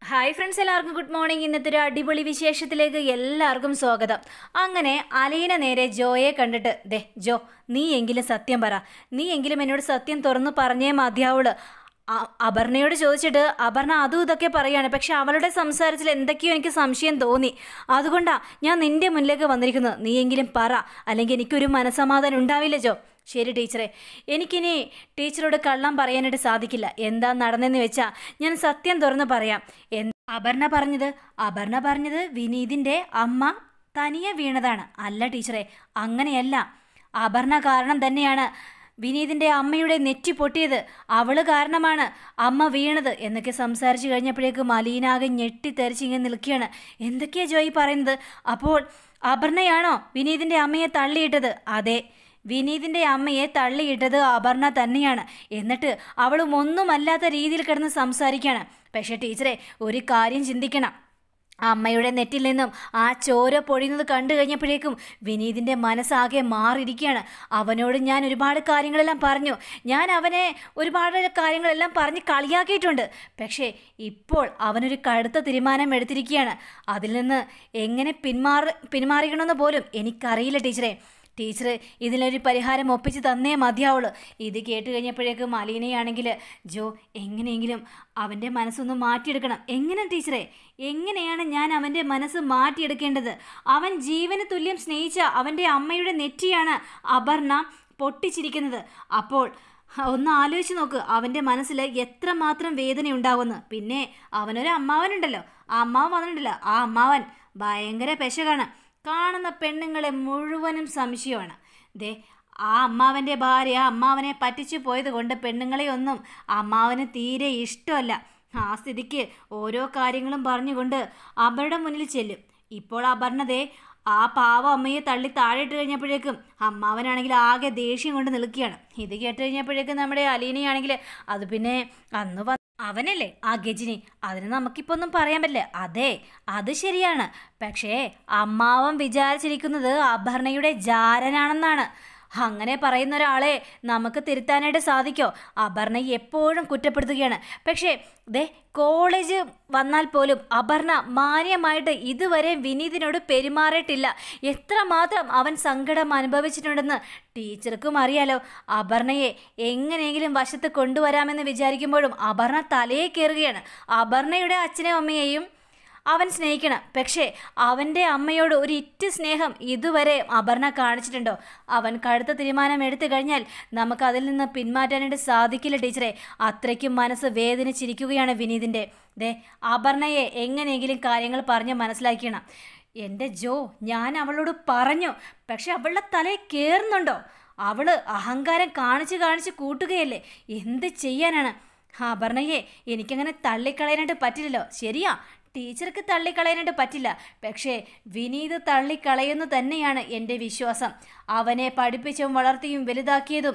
hi friends എല്ലാവർക്കും good morning ഇന്നത്തെ ഒരു അടിപൊളി വിശേഷത്തിലേക്ക് എല്ലാവർക്കും സ്വാഗതം അങ്ങനെ അലീന നേരെ ജോയെ കണ്ടിട്ട് ദേ ജോ നീ എങ്കിലും സത്യം പറ നീ എങ്കിലും എന്നോട് സത്യം തുറന്നു പറഞ്ഞേ മതിയാവുള്ളൂ അ- അപർണയോട് ചോദിച്ചിട്ട് അപർണ അതും ഇതൊക്കെ പറയാണ് പക്ഷെ അവളുടെ സംസാരത്തിൽ എന്തൊക്കെയോ എനിക്ക് സംശയം തോന്നി അതുകൊണ്ടാ ഞാൻ നിന്റെ മുന്നിലേക്ക് വന്നിരിക്കുന്നത് നീ എങ്കിലും പറ അല്ലെങ്കിൽ എനിക്കൊരു മനസമാധാനം ഉണ്ടാവില്ല ജോ ശരി ടീച്ചറെ എനിക്കിനി ടീച്ചറോട് കള്ളം പറയാനായിട്ട് സാധിക്കില്ല എന്താ നടന്നെന്ന് വെച്ചാ ഞാൻ സത്യം തുറന്ന് പറയാം എന്ത് അപർണ പറഞ്ഞത് അപർണ പറഞ്ഞത് വിനീതിൻ്റെ അമ്മ തനിയെ വീണതാണ് അല്ല ടീച്ചറെ അങ്ങനെയല്ല അപർണ കാരണം തന്നെയാണ് വിനീതിൻ്റെ അമ്മയുടെ നെറ്റി പൊട്ടിയത് അവള് കാരണമാണ് അമ്മ വീണത് എന്നൊക്കെ സംസാരിച്ചു കഴിഞ്ഞപ്പോഴേക്കും അലീനാകെ ഞെട്ടിത്തെറിച്ച് ഇങ്ങനെ നിൽക്കുകയാണ് എന്തൊക്കെയാ ജോയി പറയുന്നത് അപ്പോൾ അപർണയാണോ വിനീതിൻ്റെ അമ്മയെ തള്ളിയിട്ടത് അതെ വിനീതിൻ്റെ അമ്മയെ തള്ളിയിട്ടത് അപർണ തന്നെയാണ് എന്നിട്ട് അവളും ഒന്നുമല്ലാത്ത രീതിയിൽ കിടന്ന് സംസാരിക്കുകയാണ് പക്ഷേ ടീച്ചറെ ഒരു കാര്യം ചിന്തിക്കണം അമ്മയുടെ നെറ്റിൽ നിന്നും ആ ചോര പൊഴിയുന്നത് കണ്ടു കഴിഞ്ഞപ്പോഴേക്കും വിനീതിൻ്റെ മനസ്സാകെ മാറിയിരിക്കുകയാണ് അവനോട് ഞാൻ ഒരുപാട് കാര്യങ്ങളെല്ലാം പറഞ്ഞു ഞാൻ അവനെ ഒരുപാട് കാര്യങ്ങളെല്ലാം പറഞ്ഞ് കളിയാക്കിയിട്ടുണ്ട് പക്ഷേ ഇപ്പോൾ അവനൊരു കടുത്ത തീരുമാനം എടുത്തിരിക്കുകയാണ് അതിൽ നിന്ന് എങ്ങനെ പിന്മാറി പിന്മാറിക്കണമെന്ന് പോലും എനിക്കറിയില്ല ടീച്ചറെ ടീച്ചർ ഇതിനൊരു പരിഹാരം ഒപ്പിച്ച് തന്നേ മതിയാവുള്ളൂ ഇത് കേട്ട് കഴിഞ്ഞപ്പോഴേക്കും അലീനയാണെങ്കിൽ ജോ എങ്ങനെയെങ്കിലും അവൻ്റെ മനസ്സൊന്ന് മാറ്റിയെടുക്കണം എങ്ങനെ ടീച്ചറെ എങ്ങനെയാണ് ഞാൻ അവൻ്റെ മനസ്സ് മാറ്റിയെടുക്കേണ്ടത് അവൻ ജീവന് തുല്യം സ്നേഹിച്ച അവൻ്റെ അമ്മയുടെ നെറ്റിയാണ് അപർണ പൊട്ടിച്ചിരിക്കുന്നത് അപ്പോൾ ഒന്ന് ആലോചിച്ച് നോക്ക് അവൻ്റെ മനസ്സിൽ എത്രമാത്രം വേദന ഉണ്ടാവുമെന്ന് പിന്നെ അവനൊരു അമ്മാവനുണ്ടല്ലോ ആ അമ്മാവൻ വന്നിട്ടുണ്ടല്ലോ ആ അമ്മാവൻ ഭയങ്കര പെശകാണ് കാണുന്ന പെണ്ണുങ്ങളെ മുഴുവനും സംശയമാണ് ദേ ആ അമ്മാവൻ്റെ ഭാര്യ അമ്മാവനെ പറ്റിച്ചു പോയത് കൊണ്ട് പെണ്ണുങ്ങളെ ഒന്നും അമ്മാവന് തീരെ ഇഷ്ടമല്ല ആ സ്ഥിതിക്ക് ഓരോ കാര്യങ്ങളും പറഞ്ഞുകൊണ്ട് അവരുടെ മുന്നിൽ ചെല്ലും ഇപ്പോൾ അപർണതേ ആ പാവ അമ്മയെ തള്ളി താഴെയിട്ട് കഴിഞ്ഞപ്പോഴേക്കും അമ്മാവനാണെങ്കിൽ ആകെ ദേഷ്യം കൊണ്ട് നിൽക്കുകയാണ് ഇത് കേട്ട് കഴിഞ്ഞപ്പോഴേക്കും നമ്മുടെ അലീനയാണെങ്കിൽ അത് പിന്നെ അന്ന് വ അവനല്ലേ ആ ഗജിനി അതിന് നമുക്കിപ്പോൾ ഒന്നും പറയാൻ പറ്റില്ല അതെ അത് ശരിയാണ് പക്ഷേ അമ്മാവൻ വിചാരിച്ചിരിക്കുന്നത് അപർണയുടെ ജാരനാണെന്നാണ് അങ്ങനെ പറയുന്ന ഒരാളെ നമുക്ക് തിരുത്താനായിട്ട് സാധിക്കോ അപർണ എപ്പോഴും കുറ്റപ്പെടുത്തുകയാണ് പക്ഷേ ദേ കോളേജ് വന്നാൽ പോലും അപർണ മാന്യമായിട്ട് ഇതുവരെ വിനീതിനോട് പെരുമാറിയിട്ടില്ല എത്രമാത്രം അവൻ സങ്കടം അനുഭവിച്ചിട്ടുണ്ടെന്ന് ടീച്ചർക്കും അറിയാലോ അപർണയെ എങ്ങനെയെങ്കിലും വശത്ത് കൊണ്ടുവരാമെന്ന് വിചാരിക്കുമ്പോഴും അപർണ തലയെ കയറുകയാണ് അപർണയുടെ അച്ഛനെയും അമ്മയെയും അവൻ സ്നേഹിക്കണം പക്ഷേ അവൻ്റെ അമ്മയോട് ഒരു ഇറ്റ് സ്നേഹം ഇതുവരെ അപർണ കാണിച്ചിട്ടുണ്ടോ അവൻ കടുത്ത തീരുമാനം എടുത്തു കഴിഞ്ഞാൽ നമുക്ക് അതിൽ നിന്ന് പിന്മാറ്റാനായിട്ട് സാധിക്കില്ല ടീച്ചറെ അത്രയ്ക്കും മനസ്സ് വേദനിച്ചിരിക്കുകയാണ് വിനീതിൻ്റെ ദേ അപർണയെ എങ്ങനെയെങ്കിലും കാര്യങ്ങൾ പറഞ്ഞ് മനസ്സിലാക്കണം എൻ്റെ ജോ ഞാൻ അവളോട് പറഞ്ഞു പക്ഷെ അവളുടെ തലയിൽ കയറുന്നുണ്ടോ അവള് അഹങ്കാരം കാണിച്ച് കാണിച്ച് കൂട്ടുകയല്ലേ എന്ത് ചെയ്യാനാണ് അപർണയെ എനിക്കങ്ങനെ തള്ളിക്കളയാനായിട്ട് പറ്റില്ലല്ലോ ശരിയാ ടീച്ചർക്ക് തള്ളിക്കളയാനായിട്ട് പറ്റില്ല പക്ഷേ വിനീത് തള്ളിക്കളയുന്നു തന്നെയാണ് എൻ്റെ വിശ്വാസം അവനെ പഠിപ്പിച്ചും വളർത്തിയും വലുതാക്കിയതും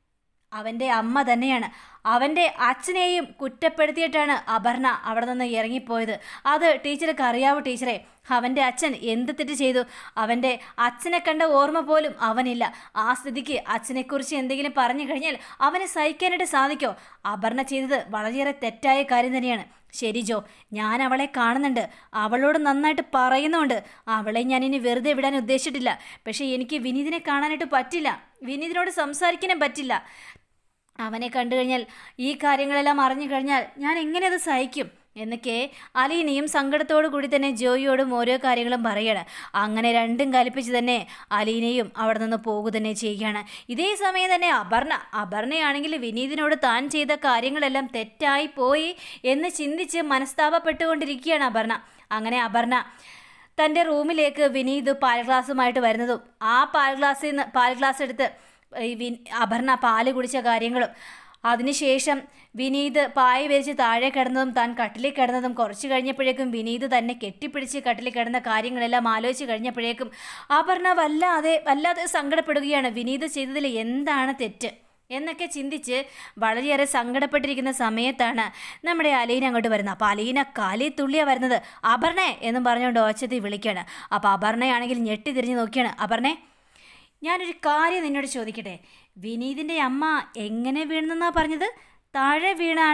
അവൻ്റെ അമ്മ തന്നെയാണ് അവൻ്റെ അച്ഛനെയും കുറ്റപ്പെടുത്തിയിട്ടാണ് അപർണ അവിടെ നിന്ന് ഇറങ്ങിപ്പോയത് അത് ടീച്ചർക്ക് അറിയാവൂ ടീച്ചറെ അവൻ്റെ അച്ഛൻ എന്ത് തെറ്റ് ചെയ്തു അവൻ്റെ അച്ഛനെ കണ്ട ഓർമ്മ പോലും അവനില്ല ആ സ്ഥിതിക്ക് അച്ഛനെക്കുറിച്ച് എന്തെങ്കിലും പറഞ്ഞു കഴിഞ്ഞാൽ അവനെ സഹിക്കാനായിട്ട് സാധിക്കോ അപർണ ചെയ്തത് വളരെയേറെ തെറ്റായ കാര്യം തന്നെയാണ് ശരി ജോ ഞാൻ അവളെ കാണുന്നുണ്ട് അവളോട് നന്നായിട്ട് പറയുന്നുണ്ട് അവളെ ഞാൻ ഇനി വെറുതെ വിടാൻ ഉദ്ദേശിച്ചിട്ടില്ല പക്ഷേ എനിക്ക് വിനീതിനെ കാണാനായിട്ട് പറ്റില്ല വിനീതിനോട് സംസാരിക്കാനും പറ്റില്ല അവനെ കണ്ടു കഴിഞ്ഞാൽ ഈ കാര്യങ്ങളെല്ലാം അറിഞ്ഞു കഴിഞ്ഞാൽ ഞാൻ എങ്ങനെ അത് സഹിക്കും എന്നൊക്കെ അലീനയും സങ്കടത്തോടു കൂടി തന്നെ ജോയിയോടും ഓരോ കാര്യങ്ങളും പറയാണ് അങ്ങനെ രണ്ടും കൽപ്പിച്ച് തന്നെ അലീനയും അവിടെ നിന്ന് പോകുക തന്നെ ചെയ്യുകയാണ് ഇതേ സമയം തന്നെ അപർണ അപർണയാണെങ്കിൽ വിനീതിനോട് താൻ ചെയ്ത കാര്യങ്ങളെല്ലാം തെറ്റായി പോയി എന്ന് ചിന്തിച്ച് മനസ്താപപ്പെട്ടുകൊണ്ടിരിക്കുകയാണ് അപർണ അങ്ങനെ അപർണ തൻ്റെ റൂമിലേക്ക് വിനീത് പാൽ ഗ്ലാസുമായിട്ട് വരുന്നതും ആ പാൽ ഗ്ലാസ്സിൽ നിന്ന് പാൽ ഗ്ലാസ് എടുത്ത് ഈ വിൻ അപർണ പാല് കുടിച്ച കാര്യങ്ങളും അതിനുശേഷം വിനീത് പായ വിരിച്ച് താഴെ കിടന്നതും താൻ കട്ടിലിൽ കിടന്നതും കുറച്ച് കഴിഞ്ഞപ്പോഴേക്കും വിനീത് തന്നെ കെട്ടിപ്പിടിച്ച് കട്ടിലിൽ കിടന്ന കാര്യങ്ങളെല്ലാം ആലോചിച്ച് കഴിഞ്ഞപ്പോഴേക്കും അപർണ വല്ലാതെ വല്ലാതെ സങ്കടപ്പെടുകയാണ് വിനീത് ചെയ്തതിൽ എന്താണ് തെറ്റ് എന്നൊക്കെ ചിന്തിച്ച് വളരെയേറെ സങ്കടപ്പെട്ടിരിക്കുന്ന സമയത്താണ് നമ്മുടെ അലീന അങ്ങോട്ട് വരുന്നത് അപ്പോൾ അലീന കാലി തുള്ളിയാണ് വരുന്നത് അപർണേ എന്നും പറഞ്ഞുകൊണ്ട് ഓച്ചത്തിൽ വിളിക്കുകയാണ് അപ്പോൾ അപർണയാണെങ്കിൽ ഞെട്ടി തിരിഞ്ഞ് നോക്കിയാണ് അപർണേ ഞാനൊരു കാര്യം നിന്നോട് ചോദിക്കട്ടെ വിനീതിൻ്റെ അമ്മ എങ്ങനെ വീണെന്നാ പറഞ്ഞത് താഴെ വീണാണ്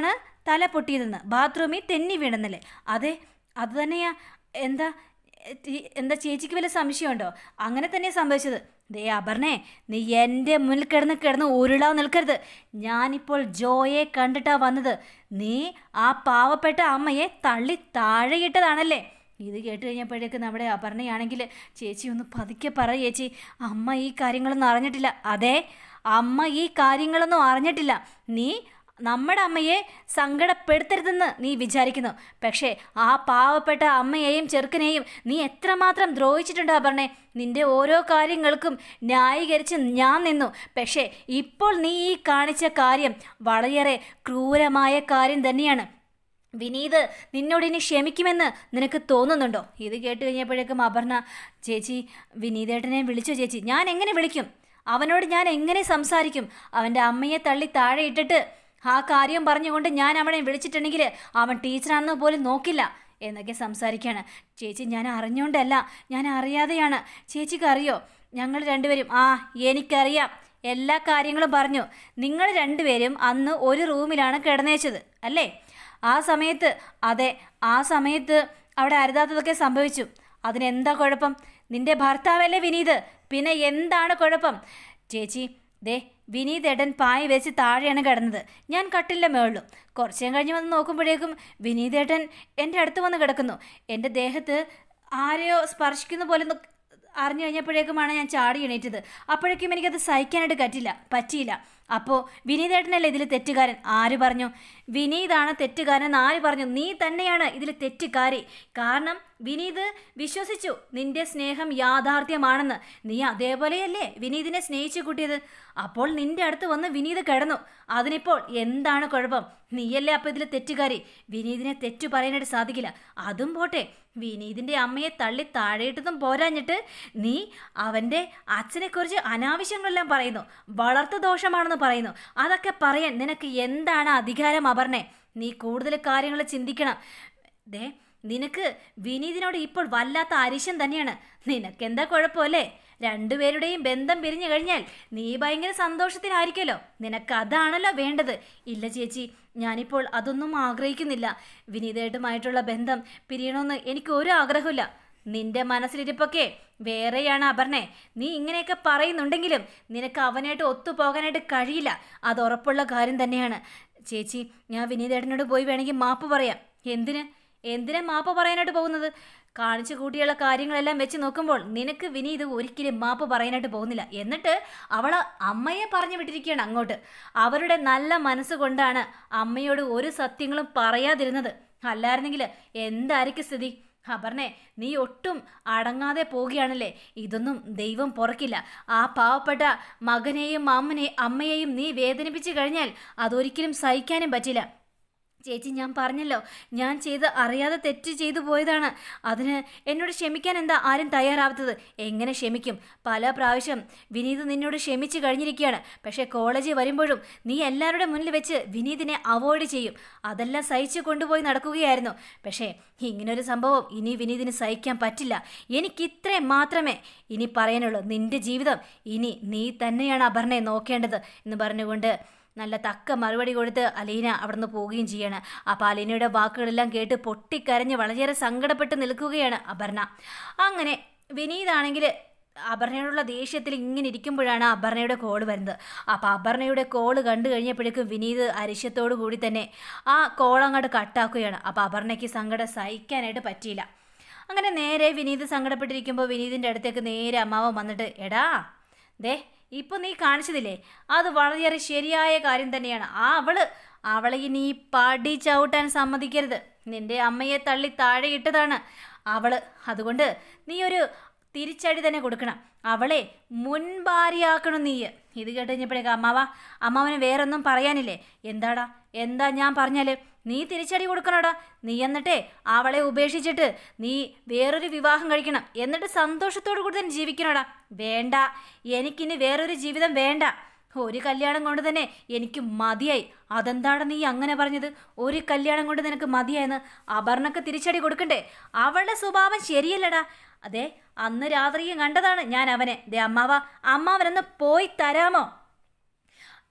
തല പൊട്ടിയതെന്ന് ബാത്റൂമിൽ തെന്നി വീണെന്നല്ലേ അതെ അത് തന്നെയാ എന്താ ടി- എന്താ ചേച്ചിക്ക് വല്ല സംശയമുണ്ടോ അങ്ങനെ തന്നെയാ സംഭവിച്ചത് ദേ അപർണേ നീ എൻ്റെ മുന്നിൽ കിടന്ന് കിടന്ന് ഉരുളാൻ നിൽക്കരുത് ഞാനിപ്പോൾ ജോയെ കണ്ടിട്ടാ വന്നത് നീ ആ പാവപ്പെട്ട അമ്മയെ തള്ളി താഴെയിട്ടതാണല്ലേ ഇത് കേട്ട് കഴിഞ്ഞപ്പോഴേക്ക് നമ്മുടെ അപർണയാണെങ്കിൽ ചേച്ചി ഒന്ന് പതുക്കെ പറ ചേച്ചി അമ്മ ഈ കാര്യങ്ങളൊന്നും അറിഞ്ഞിട്ടില്ല അതെ അമ്മ ഈ കാര്യങ്ങളൊന്നും അറിഞ്ഞിട്ടില്ല നീ നമ്മുടെ അമ്മയെ സങ്കടപ്പെടുത്തരുതെന്ന് നീ വിചാരിക്കുന്നു പക്ഷേ ആ പാവപ്പെട്ട അമ്മയെയും ചെറുക്കനെയും നീ എത്രമാത്രം ദ്രോഹിച്ചിട്ടുണ്ട് അപർണെ നിന്റെ ഓരോ കാര്യങ്ങൾക്കും ന്യായീകരിച്ച് ഞാൻ നിന്നു പക്ഷേ ഇപ്പോൾ നീ ഈ കാണിച്ച കാര്യം വളരെയേറെ ക്രൂരമായ കാര്യം തന്നെയാണ് വിനീത് നിന്നോട് ഇനി ക്ഷമിക്കുമെന്ന് നിനക്ക് തോന്നുന്നുണ്ടോ ഇത് കേട്ട് കഴിഞ്ഞപ്പോഴേക്കും അപർണ ചേച്ചി വിനീതേട്ടനെ വിളിച്ചോ ചേച്ചി ഞാൻ എങ്ങനെ വിളിക്കും അവനോട് ഞാൻ എങ്ങനെ സംസാരിക്കും അവൻ്റെ അമ്മയെ തള്ളി താഴെ ഇട്ടിട്ട് ആ കാര്യം പറഞ്ഞുകൊണ്ട് ഞാൻ അവനെ വിളിച്ചിട്ടുണ്ടെങ്കിൽ അവൻ ടീച്ചറാണെന്ന് പോലും നോക്കില്ല എന്നൊക്കെ സംസാരിക്കുകയാണ് ചേച്ചി ഞാൻ അറിഞ്ഞുകൊണ്ടല്ല ഞാൻ അറിയാതെയാണ് ചേച്ചിക്ക് അറിയോ ഞങ്ങൾ രണ്ടുപേരും ആ എനിക്കറിയാം എല്ലാ കാര്യങ്ങളും പറഞ്ഞു നിങ്ങൾ രണ്ടുപേരും അന്ന് ഒരു റൂമിലാണ് കിടന്നേച്ചത് അല്ലേ ആ സമയത്ത് അതെ ആ സമയത്ത് അവിടെ അരുതാത്തതൊക്കെ സംഭവിച്ചു അതിനെന്താ കുഴപ്പം നിന്റെ ഭർത്താവല്ലേ വിനീത് പിന്നെ എന്താണ് കുഴപ്പം ചേച്ചി ദേ വിനീത് ഏട്ടൻ പായ വെച്ച് താഴെയാണ് കിടന്നത് ഞാൻ കട്ടില്ല മേളിലും കുറച്ചു നേരം കഴിഞ്ഞ് വന്ന് നോക്കുമ്പോഴേക്കും വിനീതേട്ടൻ എൻ്റെ അടുത്ത് വന്ന് കിടക്കുന്നു എൻ്റെ ദേഹത്ത് ആരെയോ സ്പർശിക്കുന്ന പോലെ ഒന്ന് അറിഞ്ഞു കഴിഞ്ഞപ്പോഴേക്കുമാണ് ഞാൻ ചാടി എണീറ്റത് അപ്പോഴേക്കും എനിക്കത് സഹിക്കാനായിട്ട് പറ്റില്ല പറ്റിയില്ല അപ്പോൾ വിനീതേട്ടനല്ലേ ഇതിൽ തെറ്റുകാരൻ ആര് പറഞ്ഞു വിനീതാണ് തെറ്റുകാരൻ എന്ന് ആര് പറഞ്ഞു നീ തന്നെയാണ് ഇതിൽ തെറ്റുകാരി കാരണം വിനീത് വിശ്വസിച്ചു നിന്റെ സ്നേഹം യാഥാർത്ഥ്യമാണെന്ന് നീ അതേപോലെയല്ലേ വിനീതിനെ സ്നേഹിച്ചു കൂട്ടിയത് അപ്പോൾ നിന്റെ അടുത്ത് വന്ന് വിനീത് കിടന്നു അതിനിപ്പോൾ എന്താണ് കുഴപ്പം നീയല്ലേ അപ്പോൾ ഇതിൽ തെറ്റുകാരി വിനീതിനെ തെറ്റു പറയാനായിട്ട് സാധിക്കില്ല അതും പോട്ടെ വിനീതിൻ്റെ അമ്മയെ തള്ളി താഴെയിട്ടതും പോരാഞ്ഞിട്ട് നീ അവൻ്റെ അച്ഛനെക്കുറിച്ച് അനാവശ്യങ്ങളെല്ലാം പറയുന്നു വളർത്തു ദോഷമാണെന്ന് പറയുന്നു അതൊക്കെ പറയാൻ നിനക്ക് എന്താണ് അധികാരം അപർണെ നീ കൂടുതൽ കാര്യങ്ങൾ ചിന്തിക്കണം ദേ നിനക്ക് വിനീതിനോട് ഇപ്പോൾ വല്ലാത്ത അരിശം തന്നെയാണ് നിനക്കെന്താ കുഴപ്പമല്ലേ രണ്ടുപേരുടെയും ബന്ധം പിരിഞ്ഞു കഴിഞ്ഞാൽ നീ ഭയങ്കര സന്തോഷത്തിലായിരിക്കുമല്ലോ നിനക്ക് അതാണല്ലോ വേണ്ടത് ഇല്ല ചേച്ചി ഞാനിപ്പോൾ അതൊന്നും ആഗ്രഹിക്കുന്നില്ല വിനീതേട്ടുമായിട്ടുള്ള ബന്ധം പിരിയണമെന്ന് എനിക്ക് ഒരു ആഗ്രഹമില്ല നിന്റെ മനസ്സിലിരിപ്പൊക്കെ വേറെയാണ് അപർണെ നീ ഇങ്ങനെയൊക്കെ പറയുന്നുണ്ടെങ്കിലും നിനക്ക് അവനായിട്ട് ഒത്തുപോകാനായിട്ട് കഴിയില്ല അത് ഉറപ്പുള്ള കാര്യം തന്നെയാണ് ചേച്ചി ഞാൻ വിനീതേട്ടനോട് പോയി വേണമെങ്കിൽ മാപ്പ് പറയാം എന്തിന് എന്തിനാ മാപ്പ് പറയാനായിട്ട് പോകുന്നത് കാണിച്ചു കൂട്ടിയുള്ള കാര്യങ്ങളെല്ലാം വെച്ച് നോക്കുമ്പോൾ നിനക്ക് വിനീത് ഒരിക്കലും മാപ്പ് പറയാനായിട്ട് പോകുന്നില്ല എന്നിട്ട് അവൾ അമ്മയെ പറഞ്ഞു വിട്ടിരിക്കുകയാണ് അങ്ങോട്ട് അവരുടെ നല്ല മനസ്സുകൊണ്ടാണ് അമ്മയോട് ഒരു സത്യങ്ങളും പറയാതിരുന്നത് അല്ലായിരുന്നെങ്കിൽ എന്തായിരിക്കും സ്ഥിതി അപർണെ നീ ഒട്ടും അടങ്ങാതെ പോവുകയാണല്ലേ ഇതൊന്നും ദൈവം പുറക്കില്ല ആ പാവപ്പെട്ട മകനെയും അമ്മനെ അമ്മയെയും നീ വേദനിപ്പിച്ചു കഴിഞ്ഞാൽ അതൊരിക്കലും സഹിക്കാനും പറ്റില്ല ചേച്ചി ഞാൻ പറഞ്ഞല്ലോ ഞാൻ ചെയ്ത് അറിയാതെ തെറ്റ് ചെയ്തു പോയതാണ് അതിന് എന്നോട് ക്ഷമിക്കാൻ എന്താ ആരും തയ്യാറാവാത്തത് എങ്ങനെ ക്ഷമിക്കും പല പ്രാവശ്യം വിനീത് നിന്നോട് ക്ഷമിച്ചു കഴിഞ്ഞിരിക്കുകയാണ് പക്ഷേ കോളേജിൽ വരുമ്പോഴും നീ എല്ലാവരുടെ മുന്നിൽ വെച്ച് വിനീതിനെ അവോയ്ഡ് ചെയ്യും അതെല്ലാം സഹിച്ചു കൊണ്ടുപോയി നടക്കുകയായിരുന്നു പക്ഷേ ഇങ്ങനൊരു സംഭവം ഇനി വിനീതിന് സഹിക്കാൻ പറ്റില്ല എനിക്ക് ഇത്രയും മാത്രമേ ഇനി പറയാനുള്ളൂ നിന്റെ ജീവിതം ഇനി നീ തന്നെയാണ് അപർണയെ നോക്കേണ്ടത് എന്ന് പറഞ്ഞുകൊണ്ട് നല്ല തക്ക മറുപടി കൊടുത്ത് അലീന അവിടുന്ന് പോവുകയും ചെയ്യാണ് അപ്പോൾ അലീനയുടെ വാക്കുകളെല്ലാം കേട്ട് പൊട്ടിക്കരഞ്ഞ് വളരെയേറെ സങ്കടപ്പെട്ട് നിൽക്കുകയാണ് അപർണ അങ്ങനെ വിനീതാണെങ്കിൽ അപർണയോടുള്ള ദേഷ്യത്തിൽ ഇങ്ങനെ ഇരിക്കുമ്പോഴാണ് അപർണയുടെ കോള് വരുന്നത് അപ്പോൾ അപർണയുടെ കോള് കണ്ടു കഴിഞ്ഞപ്പോഴേക്കും വിനീത് അരിശത്തോടു കൂടി തന്നെ ആ കോൾ അങ്ങോട്ട് കട്ടാക്കുകയാണ് അപ്പോൾ അപർണയ്ക്ക് സങ്കടം സഹിക്കാനായിട്ട് പറ്റിയില്ല അങ്ങനെ നേരെ വിനീത് സങ്കടപ്പെട്ടിരിക്കുമ്പോൾ വിനീതിൻ്റെ അടുത്തേക്ക് നേരെ അമ്മാവൻ വന്നിട്ട് എടാ ദേ ഇപ്പൊ നീ കാണിച്ചതില്ലേ അത് വളരെയേറെ ശരിയായ കാര്യം തന്നെയാണ് ആ അവള് അവളെ ഇനി പടി ചവിട്ടാൻ സമ്മതിക്കരുത് നിന്റെ അമ്മയെ തള്ളി താഴെ ഇട്ടതാണ് അവള് അതുകൊണ്ട് നീ ഒരു തിരിച്ചടി തന്നെ കൊടുക്കണം അവളെ മുൻഭാര്യയാക്കണം നീ ഇത് കേട്ട് കഴിഞ്ഞപ്പോഴേക്ക് അമ്മാവ അമ്മാവന് വേറൊന്നും പറയാനില്ലേ എന്താടാ എന്താ ഞാൻ പറഞ്ഞാല് നീ തിരിച്ചടി കൊടുക്കണോടാ നീ എന്നിട്ടേ അവളെ ഉപേക്ഷിച്ചിട്ട് നീ വേറൊരു വിവാഹം കഴിക്കണം എന്നിട്ട് സന്തോഷത്തോടു കൂടി തന്നെ ജീവിക്കണോടാ വേണ്ട എനിക്കിനി വേറൊരു ജീവിതം വേണ്ട ഒരു കല്യാണം കൊണ്ട് തന്നെ എനിക്ക് മതിയായി അതെന്താണ് നീ അങ്ങനെ പറഞ്ഞത് ഒരു കല്യാണം കൊണ്ട് നിനക്ക് മതിയായെന്ന് അപർണക്ക് തിരിച്ചടി കൊടുക്കണ്ടേ അവളുടെ സ്വഭാവം ശരിയല്ലടാ അതെ അന്ന് രാത്രിയും കണ്ടതാണ് ഞാൻ അവനെ ദേ അമ്മാവ അമ്മാവനൊന്ന് പോയി തരാമോ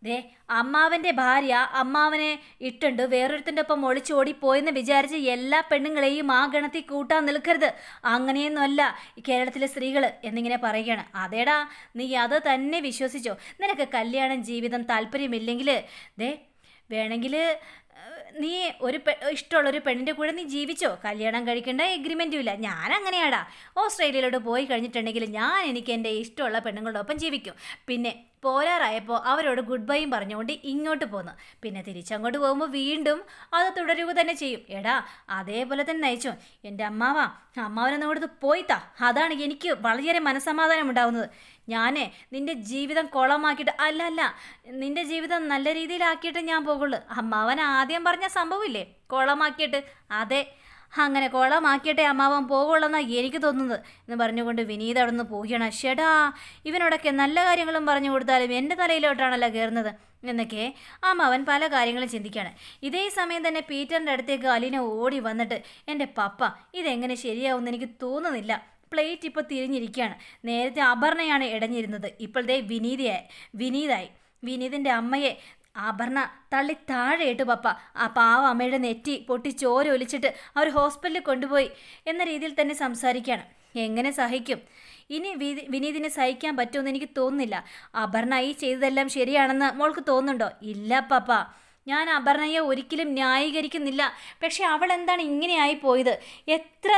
ദേ അമ്മാവൻ്റെ ഭാര്യ അമ്മാവനെ ഇട്ടുണ്ട് വേറൊരുത്തൻ്റെ ഒപ്പം ഒളിച്ചോടി പോയെന്ന് വിചാരിച്ച് എല്ലാ പെണ്ണുങ്ങളെയും ആ ഗണത്തിൽ കൂട്ടാൻ നിൽക്കരുത് അങ്ങനെയൊന്നുമല്ല ഈ കേരളത്തിലെ സ്ത്രീകൾ എന്നിങ്ങനെ പറയുകയാണ് അതേടാ നീ അത് തന്നെ വിശ്വസിച്ചോ നിനക്ക് കല്യാണം ജീവിതം താല്പര്യമില്ലെങ്കിൽ ദേ വേണമെങ്കിൽ നീ ഒരു പെ ഇഷ്ടമുള്ളൊരു പെണ്ണിൻ്റെ കൂടെ നീ ജീവിച്ചോ കല്യാണം കഴിക്കേണ്ട എഗ്രിമെൻറ്റും ഇല്ല ഞാൻ അങ്ങനെയാടാ ഓസ്ട്രേലിയയിലോട്ട് പോയി കഴിഞ്ഞിട്ടുണ്ടെങ്കിൽ ഞാൻ എനിക്ക് എൻ്റെ ഇഷ്ടമുള്ള പെണ്ണുങ്ങളുടെ ഒപ്പം ജീവിക്കും പിന്നെ പോരാറായപ്പോൾ അവരോട് ഗുഡ് ബൈയും പറഞ്ഞുകൊണ്ട് ഇങ്ങോട്ട് പോന്നു പിന്നെ തിരിച്ചങ്ങോട്ട് പോകുമ്പോൾ വീണ്ടും അത് തുടരുക തന്നെ ചെയ്യും എടാ അതേപോലെ തന്നെ നയിച്ചോ എൻ്റെ അമ്മാവ അമ്മാവനൊന്നും കൊടുത്ത് പോയിത്താ അതാണ് എനിക്ക് വളരെയേറെ മനസ്സമാധാനം ഉണ്ടാവുന്നത് ഞാനേ നിന്റെ ജീവിതം കുളമാക്കിയിട്ട് അല്ല അല്ല നിന്റെ ജീവിതം നല്ല രീതിയിലാക്കിയിട്ട് ഞാൻ പോകുള്ളൂ അമ്മാവൻ ആദ്യം പറഞ്ഞ സംഭവമില്ലേ കുളമാക്കിയിട്ട് അതെ അങ്ങനെ കുളമാക്കിയിട്ടേ അമ്മാവൻ പോകുള്ളെന്നാണ് എനിക്ക് തോന്നുന്നത് എന്ന് പറഞ്ഞുകൊണ്ട് വിനീത് അവിടെ നിന്ന് പോവുകയാണ് ഷെടാ ഇവനോടൊക്കെ നല്ല കാര്യങ്ങളും പറഞ്ഞു കൊടുത്താലും എൻ്റെ തലയിലോട്ടാണല്ലോ കയറുന്നത് എന്നൊക്കെ അമ്മാവൻ പല കാര്യങ്ങളും ചിന്തിക്കുകയാണ് ഇതേ സമയം തന്നെ പീറ്ററിൻ്റെ അടുത്തേക്ക് അലീന ഓടി വന്നിട്ട് എൻ്റെ പപ്പ ഇതെങ്ങനെ ശരിയാവുമെന്ന് എനിക്ക് തോന്നുന്നില്ല പ്ലേറ്റ് ഇപ്പോൾ തിരിഞ്ഞിരിക്കുകയാണ് നേരത്തെ അപർണയാണ് ഇടഞ്ഞിരുന്നത് ഇപ്പോഴത്തെ വിനീതയായി വിനീതായി വിനീതിൻ്റെ അമ്മയെ അപർണ തള്ളി താഴെയിട്ട് പപ്പ ആ പാവ അമ്മയുടെ നെറ്റി പൊട്ടി ചോര ഒലിച്ചിട്ട് അവർ ഹോസ്പിറ്റലിൽ കൊണ്ടുപോയി എന്ന രീതിയിൽ തന്നെ സംസാരിക്കുകയാണ് എങ്ങനെ സഹിക്കും ഇനി വി- വിനീതിനെ സഹിക്കാൻ പറ്റുമെന്ന് എനിക്ക് തോന്നുന്നില്ല അപർണ ഈ ചെയ്തതെല്ലാം ശരിയാണെന്ന് മോൾക്ക് തോന്നുന്നുണ്ടോ ഇല്ല പപ്പ ഞാൻ അപർണയെ ഒരിക്കലും ന്യായീകരിക്കുന്നില്ല പക്ഷെ അവൾ എന്താണ് ഇങ്ങനെയായി പോയത് എത്ര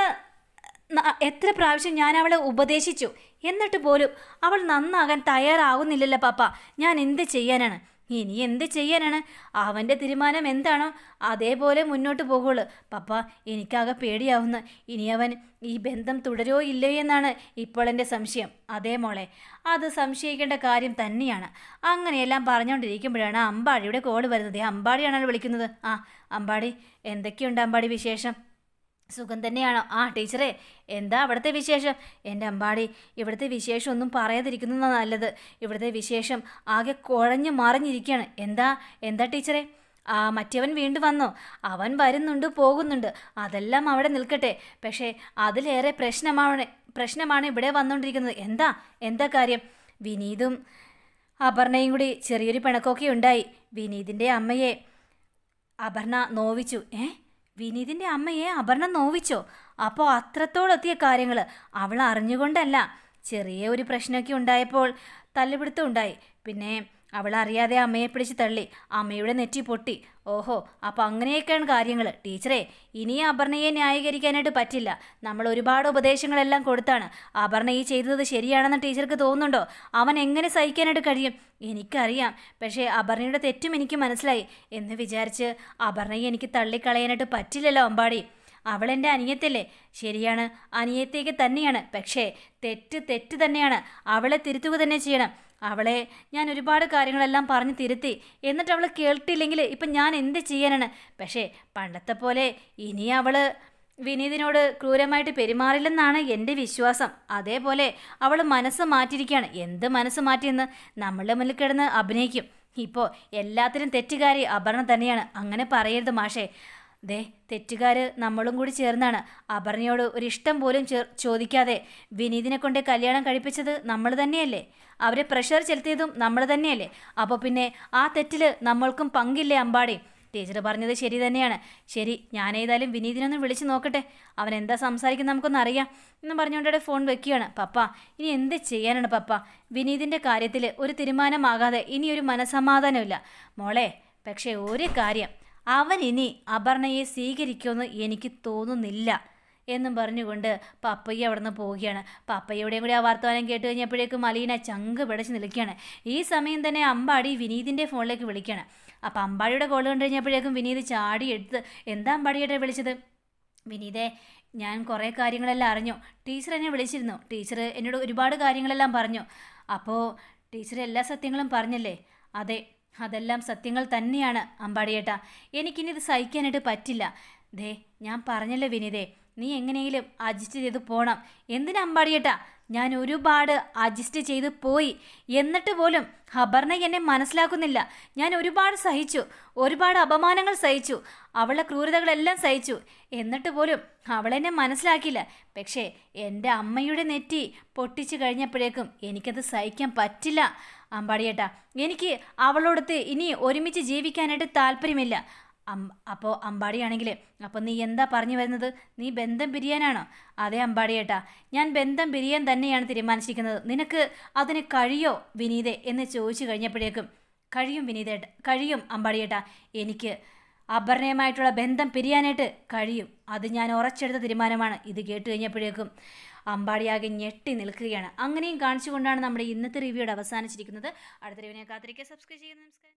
ന- എത്ര പ്രാവശ്യം ഞാൻ അവളെ ഉപദേശിച്ചു എന്നിട്ട് പോലും അവൾ നന്നാകാൻ തയ്യാറാകുന്നില്ലല്ലോ പാപ്പ ഞാൻ എന്ത് ചെയ്യാനാണ് ഇനി എന്ത് ചെയ്യാനാണ് അവൻ്റെ തീരുമാനം എന്താണോ അതേപോലെ മുന്നോട്ട് പോകുള്ളൂ പപ്പ എനിക്കാകെ പേടിയാവുന്നു ഇനി അവൻ ഈ ബന്ധം തുടരോ ഇല്ലയോ എന്നാണ് ഇപ്പോൾ എൻ്റെ സംശയം അതേ മോളെ അത് സംശയിക്കേണ്ട കാര്യം തന്നെയാണ് അങ്ങനെയെല്ലാം പറഞ്ഞുകൊണ്ടിരിക്കുമ്പോഴാണ് അമ്പാടിയുടെ കോൾ വരുന്നത് ദേ അമ്പാടിയാണല്ലോ വിളിക്കുന്നത് ആ അമ്പാടി എന്തൊക്കെയുണ്ട് അമ്പാടി വിശേഷം സുഖം തന്നെയാണോ ആ ടീച്ചറെ എന്താ അവിടുത്തെ വിശേഷം എൻ്റെ അമ്പാടി ഇവിടുത്തെ വിശേഷം ഒന്നും പറയാതിരിക്കുന്നതാണ് നല്ലത് ഇവിടുത്തെ വിശേഷം ആകെ കുഴഞ്ഞു മറിഞ്ഞിരിക്കുകയാണ് എന്താ എന്താ ടീച്ചറെ ആ മറ്റവൻ വീണ്ടും വന്നോ അവൻ വരുന്നുണ്ട് പോകുന്നുണ്ട് അതെല്ലാം അവിടെ നിൽക്കട്ടെ പക്ഷേ അതിലേറെ പ്രശ്നമാണ് പ്രശ്നമാണ് ഇവിടെ വന്നുകൊണ്ടിരിക്കുന്നത് എന്താ എന്താ കാര്യം വിനീതും അപർണയും കൂടി ചെറിയൊരു പിണക്കമൊക്കെ ഉണ്ടായി വിനീതിൻ്റെ അമ്മയെ അപർണ നോവിച്ചു ഏ വിനീതിൻ്റെ അമ്മയെ അപർണ നോവിച്ചോ അപ്പോൾ അത്രത്തോളെത്തിയ കാര്യങ്ങൾ അവൾ അറിഞ്ഞുകൊണ്ടല്ല ചെറിയ ഒരു പ്രശ്നമൊക്കെ ഉണ്ടായപ്പോൾ തല്ലുപിടുത്തം ഉണ്ടായി പിന്നെ അവൾ അറിയാതെ അമ്മയെ പിടിച്ച് തള്ളി അമ്മയുടെ നെറ്റി പൊട്ടി ഓഹോ അപ്പോൾ അങ്ങനെയൊക്കെയാണ് കാര്യങ്ങൾ ടീച്ചറെ ഇനി അപർണയെ ന്യായീകരിക്കാനായിട്ട് പറ്റില്ല നമ്മൾ ഒരുപാട് ഉപദേശങ്ങളെല്ലാം കൊടുത്താണ് അപർണ ഈ ചെയ്തത് ശരിയാണെന്ന് ടീച്ചർക്ക് തോന്നുന്നുണ്ടോ അവൻ എങ്ങനെ സഹിക്കാനായിട്ട് കഴിയും എനിക്കറിയാം പക്ഷേ അപർണയുടെ തെറ്റും എനിക്ക് മനസ്സിലായി എന്ന് വിചാരിച്ച് അപർണയെ എനിക്ക് തള്ളിക്കളയാനായിട്ട് പറ്റില്ലല്ലോ അമ്പാടി അവൾ എൻ്റെ അനിയത്തല്ലേ ശരിയാണ് അനിയത്തേക്ക് തന്നെയാണ് പക്ഷേ തെറ്റ് തെറ്റ് തന്നെയാണ് അവളെ തിരുത്തുക തന്നെ ചെയ്യണം അവളെ ഞാൻ ഒരുപാട് കാര്യങ്ങളെല്ലാം പറഞ്ഞ് തിരുത്തി എന്നിട്ട് അവൾ കേട്ടില്ലെങ്കിൽ ഇപ്പം ഞാൻ എന്ത് ചെയ്യാനാണ് പക്ഷേ പണ്ടത്തെ പോലെ ഇനി അവൾ വിനീതിനോട് ക്രൂരമായിട്ട് പെരുമാറില്ലെന്നാണ് എൻ്റെ വിശ്വാസം അതേപോലെ അവൾ മനസ്സ് മാറ്റിയിരിക്കുകയാണ് എന്ത് മനസ്സ് മാറ്റിയെന്ന് നമ്മളുടെ മുന്നിൽ കിടന്ന് അഭിനയിക്കും ഇപ്പോൾ എല്ലാത്തിനും തെറ്റുകാരി അപർണ തന്നെയാണ് അങ്ങനെ പറയരുത് മാഷേ ദേ തെറ്റുകാർ നമ്മളും കൂടി ചേർന്നാണ് അപർണയോട് ഒരു ഇഷ്ടം പോലും ചേർ ചോദിക്കാതെ വിനീതിനെ കൊണ്ട് കല്യാണം കഴിപ്പിച്ചത് നമ്മൾ തന്നെയല്ലേ അവരെ പ്രഷർ ചെലുത്തിയതും നമ്മൾ തന്നെയല്ലേ അപ്പോൾ പിന്നെ ആ തെറ്റിൽ നമ്മൾക്കും പങ്കില്ലേ അമ്പാടി ടീച്ചർ പറഞ്ഞത് ശരി തന്നെയാണ് ശരി ഞാൻ ഏതായാലും വിനീതിനൊന്ന് വിളിച്ച് നോക്കട്ടെ അവൻ എന്താ സംസാരിക്കുന്നത് നമുക്കൊന്ന് അറിയാം എന്ന് പറഞ്ഞുകൊണ്ട് ഫോൺ വെക്കുകയാണ് പപ്പ ഇനി എന്ത് ചെയ്യാനാണ് പപ്പ വിനീതിൻ്റെ കാര്യത്തിൽ ഒരു തീരുമാനമാകാതെ ഇനി ഒരു മനസമാധാനമില്ല മോളെ പക്ഷേ ഒരു കാര്യം അവൻ ഇനി അപർണയെ സ്വീകരിക്കുമെന്ന് എനിക്ക് തോന്നുന്നില്ല എന്നും പറഞ്ഞുകൊണ്ട് പപ്പയ്യ അവിടെ നിന്ന് പോവുകയാണ് പപ്പയ്യയുടെയും കൂടി ആ വർത്തമാനം കേട്ട് കഴിഞ്ഞപ്പോഴേക്കും അലീന ചങ്ക് പിടച്ച് നിൽക്കുകയാണ് ഈ സമയം തന്നെ അമ്പാടി വിനീതിൻ്റെ ഫോണിലേക്ക് വിളിക്കുകയാണ് അപ്പം അമ്പാടിയുടെ കോൾ കണ്ടു കഴിഞ്ഞപ്പോഴേക്കും വിനീത് ചാടി എടുത്ത് എന്താ അമ്പാടിയുടെ വിളിച്ചത് വിനീതേ ഞാൻ കുറേ കാര്യങ്ങളെല്ലാം അറിഞ്ഞു ടീച്ചർ എന്നെ വിളിച്ചിരുന്നു ടീച്ചർ എന്നോട് ഒരുപാട് കാര്യങ്ങളെല്ലാം പറഞ്ഞു അപ്പോൾ ടീച്ചർ എല്ലാ സത്യങ്ങളും പറഞ്ഞല്ലേ അതെ അതെല്ലാം സത്യങ്ങൾ തന്നെയാണ് അമ്പാടിയേട്ടാ എനിക്കിനി ഇത് സഹിക്കാനായിട്ട് പറ്റില്ല ദേ ഞാൻ പറഞ്ഞല്ലോ വിനീതേ നീ എങ്ങനെയെങ്കിലും അഡ്ജസ്റ്റ് ചെയ്ത് പോണം എന്തിനാ അമ്പാടിയേട്ടാ ഞാൻ ഒരുപാട് അഡ്ജസ്റ്റ് ചെയ്ത് പോയി എന്നിട്ട് പോലും ഹബർണ എന്നെ മനസ്സിലാക്കുന്നില്ല ഞാൻ ഒരുപാട് സഹിച്ചു ഒരുപാട് അപമാനങ്ങൾ സഹിച്ചു അവളുടെ ക്രൂരതകളെല്ലാം സഹിച്ചു എന്നിട്ട് പോലും അവളെന്നെ മനസ്സിലാക്കിയില്ല പക്ഷേ എൻ്റെ അമ്മയുടെ നെറ്റി പൊട്ടിച്ചു കഴിഞ്ഞപ്പോഴേക്കും എനിക്കത് സഹിക്കാൻ പറ്റില്ല അമ്പാടിയേട്ടാ എനിക്ക് അവളോടത്ത് ഇനി ഒരുമിച്ച് ജീവിക്കാനായിട്ട് താല്പര്യമില്ല അം അപ്പോൾ അമ്പാടിയാണെങ്കിൽ അപ്പോൾ നീ എന്താ പറഞ്ഞു വരുന്നത് നീ ബന്ധം പിരിയാനാണോ അതെ അമ്പാടിയേട്ടാ ഞാൻ ബന്ധം പിരിയാൻ തന്നെയാണ് തീരുമാനിച്ചിരിക്കുന്നത് നിനക്ക് അതിന് കഴിയോ വിനീതെ എന്ന് ചോദിച്ചു കഴിഞ്ഞപ്പോഴേക്കും കഴിയും വിനീതേട്ട കഴിയും അമ്പാടിയേട്ടാ എനിക്ക് അപർണയുമായിട്ടുള്ള ബന്ധം പിരിയാനായിട്ട് കഴിയും അത് ഞാൻ ഉറച്ചെടുത്ത തീരുമാനമാണ് ഇത് കേട്ട് കഴിഞ്ഞപ്പോഴേക്കും അമ്പാടിയാകെ ഞെട്ടി നിൽക്കുകയാണ് അങ്ങനെയും കാണിച്ചുകൊണ്ടാണ് നമ്മുടെ ഇന്നത്തെ റിവ്യൂടെ അവസാനിച്ചിരിക്കുന്നത് അടുത്ത റിവ്യൂവിനെ കാത്തിരിക്കുക സബ്സ്ക്രൈബ് ചെയ്യുന്ന നമസ്കാരം